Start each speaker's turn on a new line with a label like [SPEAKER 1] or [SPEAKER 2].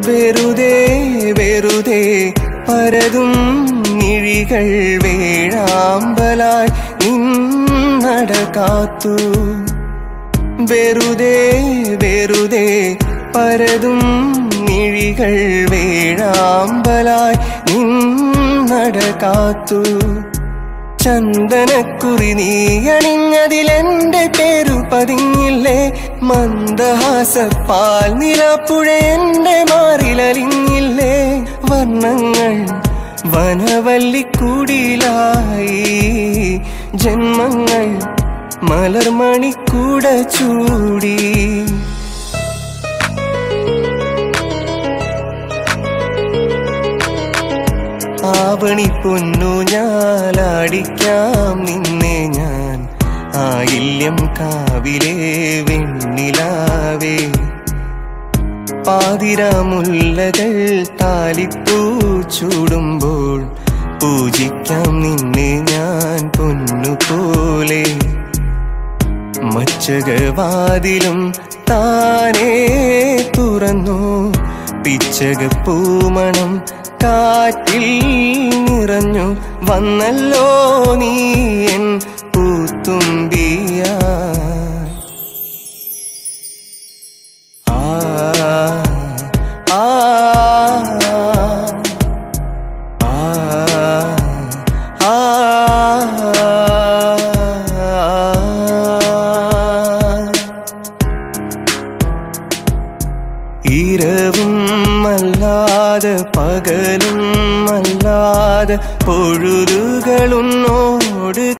[SPEAKER 1] വെറുതെ വെറുതെ പരതും മിഴികൾ വേഴാമ്പലായി നിന്നട കാത്തു വെറുതെ വെറുതെ പരതും മിഴികൾ വേഴാമ്പലായി നിന്നട കാത്തു ചന്ദനക്കുറി നീ അണിഞ്ഞതിലെന്റെ പേരു പതിഞ്ഞില്ലേ മന്ദഹാസപ്പാൽ നിലപ്പുഴ എന്റെ മാറിലലിഞ്ഞില്ലേ വർണ്ണങ്ങൾ വനവല്ലിക്കൂടിലായി ജന്മങ്ങൾ മലർമണിക്കൂട ചൂടി ആവണി പൊന്നു ഞാലാടിക്കാം നിന്നെ ഞാൻ ആയില്യം കാവിലെ വെണ്ണിലാവേ പാതിരാമുല്ലകൾ താലിപ്പൂ ചൂടുമ്പോൾ പൂജിക്കാം നിന്നെ ഞാൻ പൊന്നുപോലെ മച്ചകവാതിലും താനേ തുറന്നു പിച്ചക പൂമണം കാറ്റിൽ നിറഞ്ഞു വന്നല്ലോ നീ എൻ പൂത്തുമ്പിയ ആ ആ ആ ഇരവും അല്ലാതെ പകലും അല്ലാതെ പൊഴുതുകളുന്നോട്